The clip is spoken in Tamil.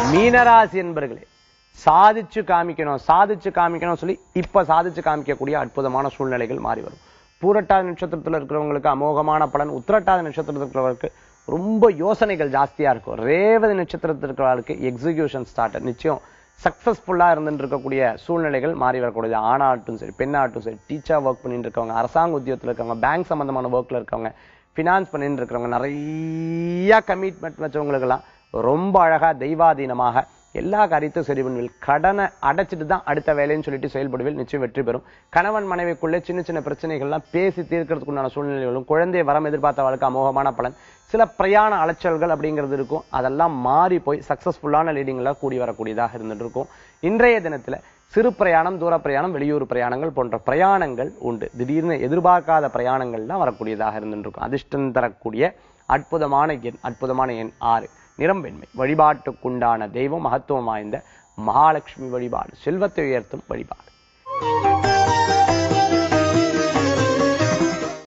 மீனராசி என்பர்களே சாதிச்சு காமிக்கணும் சாதிச்சு காமிக்கணும் சொல்லி இப்ப சாதிச்சு காமிக்கக்கூடிய அற்புதமான சூழ்நிலைகள் மாறி வரும் பூரட்டாதி நட்சத்திரத்துல இருக்கிறவங்களுக்கு அமோகமான பலன் உத்திரட்டாதி நட்சத்திரத்தில் இருக்கிறவங்களுக்கு ரொம்ப யோசனைகள் ஜாஸ்தியா இருக்கும் ரேவதி நட்சத்திரத்தில் இருக்கிறவர்களுக்கு எக்ஸிகியூஷன் ஸ்டார்ட் நிச்சயம் சக்சஸ்ஃபுல்லா இருந்துட்டு இருக்கக்கூடிய சூழ்நிலைகள் மாறி வரக்கூடியது ஆணாகட்டும் சரி பெண்ணாகட்டும் சரி டீச்சர் ஒர்க் பண்ணிட்டு இருக்கவங்க அரசாங்க உத்தியோகத்துல இருக்கவங்க பேங்க் சம்பந்தமான ஒர்க்ல இருக்கவங்க ஃபினான்ஸ் பண்ணிட்டு இருக்கிறவங்க நிறைய கமிட்மெண்ட் வச்சவங்களுக்கெல்லாம் ரொம்ப அழகா தெய்வாதீனமாக எல்லா காரியத்தையும் சரி பண்ணுவீள் கடனை அடைச்சிட்டு தான் அடுத்த வேலைன்னு சொல்லிட்டு செயல்படுவீள் நிச்சயம் வெற்றி பெறும் கணவன் மனைவிக்குள்ளே சின்ன சின்ன பிரச்சனைகள்லாம் பேசி தீர்க்கறதுக்கு உண்டான சூழ்நிலைகளும் குழந்தை வரம் எதிர்பார்த்தவளுக்கு அமோகமான பலன் சில பிரயாண அலைச்சல்கள் அப்படிங்கிறது இருக்கும் அதெல்லாம் மாறி போய் சக்சஸ்ஃபுல்லான லீடிங்ல கூடி வரக்கூடியதாக இருந்துட்டு இருக்கும் இன்றைய தினத்துல சிறு பிரயாணம் தூர பிரயாணம் வெளியூர் பிரயாணங்கள் போன்ற பிரயாணங்கள் உண்டு திடீர்னு எதிர்பார்க்காத பிரயாணங்கள்லாம் வரக்கூடியதாக இருந்துட்டு இருக்கும் அதிர்ஷ்டம் தரக்கூடிய அற்புதமான எண் அற்புதமான எண் ஆறு நிறம் வெண்மை வழிபாட்டுக்குண்டான தெய்வம் மகத்துவம் வாய்ந்த மகாலட்சுமி வழிபாடு செல்வத்தை உயர்த்தும் வழிபாடு